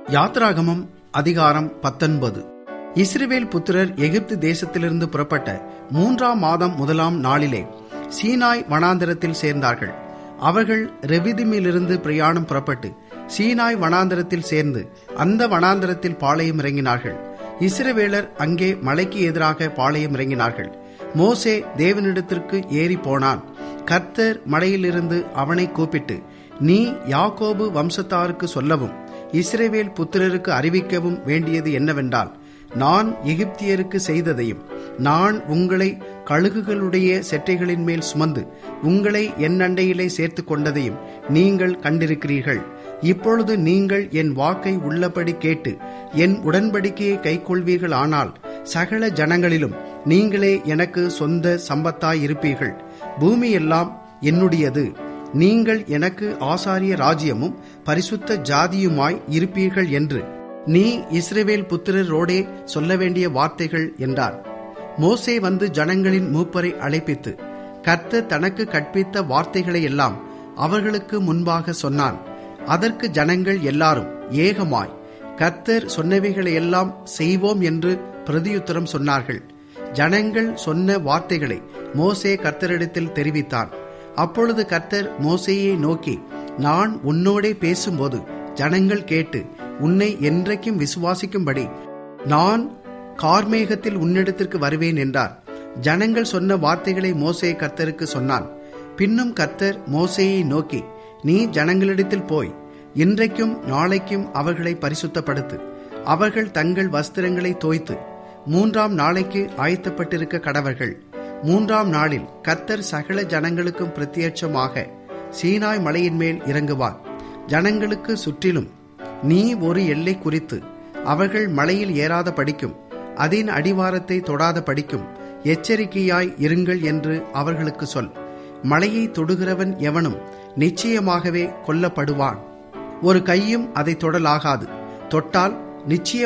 யாத்ராகமம் அதிகாரம் பத்தொன்பது இஸ்ரவேல் புத்திரர் எகிப்து தேசத்திலிருந்து புறப்பட்ட மூன்றாம் மாதம் முதலாம் நாளிலே சீனாய் வனாந்தரத்தில் சேர்ந்தார்கள் அவர்கள் ரெவிதிமிலிருந்து பிரயாணம் புறப்பட்டு சீனாய் வனாந்தரத்தில் சேர்ந்து அந்த வனாந்தரத்தில் பாளையம் இறங்கினார்கள் இஸ்ரவேலர் அங்கே மலைக்கு எதிராக பாளையம் இறங்கினார்கள் மோசே தேவனிடத்திற்கு ஏறி போனான் கர்த்தர் மலையிலிருந்து அவனை கூப்பிட்டு நீ யாக்கோபு வம்சத்தாருக்கு சொல்லவும் இஸ்ரேவேல் புத்திரருக்கு அறிவிக்கவும் வேண்டியது என்னவென்றால் நான் எகிப்தியருக்கு செய்ததையும் நான் உங்களை கழுகுகளுடைய செட்டைகளின் மேல் சுமந்து உங்களை என் அண்டையிலே சேர்த்து கொண்டதையும் நீங்கள் கண்டிருக்கிறீர்கள் இப்பொழுது நீங்கள் என் வாக்கை உள்ளபடி கேட்டு என் உடன்படிக்கையை கைக்கொள்வீர்கள் ஆனால் சகல ஜனங்களிலும் நீங்களே எனக்கு சொந்த சம்பத்தாயிருப்பீர்கள் பூமியெல்லாம் என்னுடையது நீங்கள் எனக்கு ஆசாரிய ராஜ்யமும் பரிசுத்த ஜாதியுமாய் இருப்பீர்கள் என்று நீ இஸ்ரேவேல் புத்திரரோடே சொல்ல வேண்டிய வார்த்தைகள் என்றார் மோசே வந்து ஜனங்களின் மூப்பரை அழைப்பித்து கர்த்தர் தனக்கு கற்பித்த வார்த்தைகளை எல்லாம் அவர்களுக்கு முன்பாக சொன்னான் அதற்கு ஜனங்கள் எல்லாரும் ஏகமாய் கர்த்தர் சொன்னவைகளை எல்லாம் செய்வோம் என்று பிரதியுத்தரம் சொன்னார்கள் ஜனங்கள் சொன்ன வார்த்தைகளை மோசே கர்த்தரிடத்தில் தெரிவித்தான் அப்பொழுது கர்த்தர் மோசேயை நோக்கி நான் உன்னோடே பேசும்போது ஜனங்கள் கேட்டு உன்னை என்றைக்கும் விசுவாசிக்கும்படி நான் கார்மேகத்தில் உன்னிடத்திற்கு வருவேன் என்றார் ஜனங்கள் சொன்ன வார்த்தைகளை மோசே கர்த்தருக்கு சொன்னான் பின்னும் கர்த்தர் மோசேயை நோக்கி நீ ஜனங்களிடத்தில் போய் இன்றைக்கும் நாளைக்கும் அவர்களை பரிசுத்தப்படுத்து அவர்கள் தங்கள் வஸ்திரங்களை தோய்த்து மூன்றாம் நாளைக்கு ஆயத்தப்பட்டிருக்க கடவர்கள் மூன்றாம் நாளில் கர்த்தர் சகல ஜனங்களுக்கும் பிரத்யட்சமாக சீனாய் மலையின் மேல் இறங்குவார் ஜனங்களுக்கு சுற்றிலும் நீ ஒரு எல்லை குறித்து அவர்கள் மலையில் ஏறாத படிக்கும் அதன் அடிவாரத்தை தொடாத படிக்கும் எச்சரிக்கையாய் இருங்கள் என்று அவர்களுக்கு சொல் மலையை தொடுகிறவன் எவனும் நிச்சயமாகவே கொல்லப்படுவான் ஒரு கையும் அதை தொடலாகாது தொட்டால் நிச்சயம்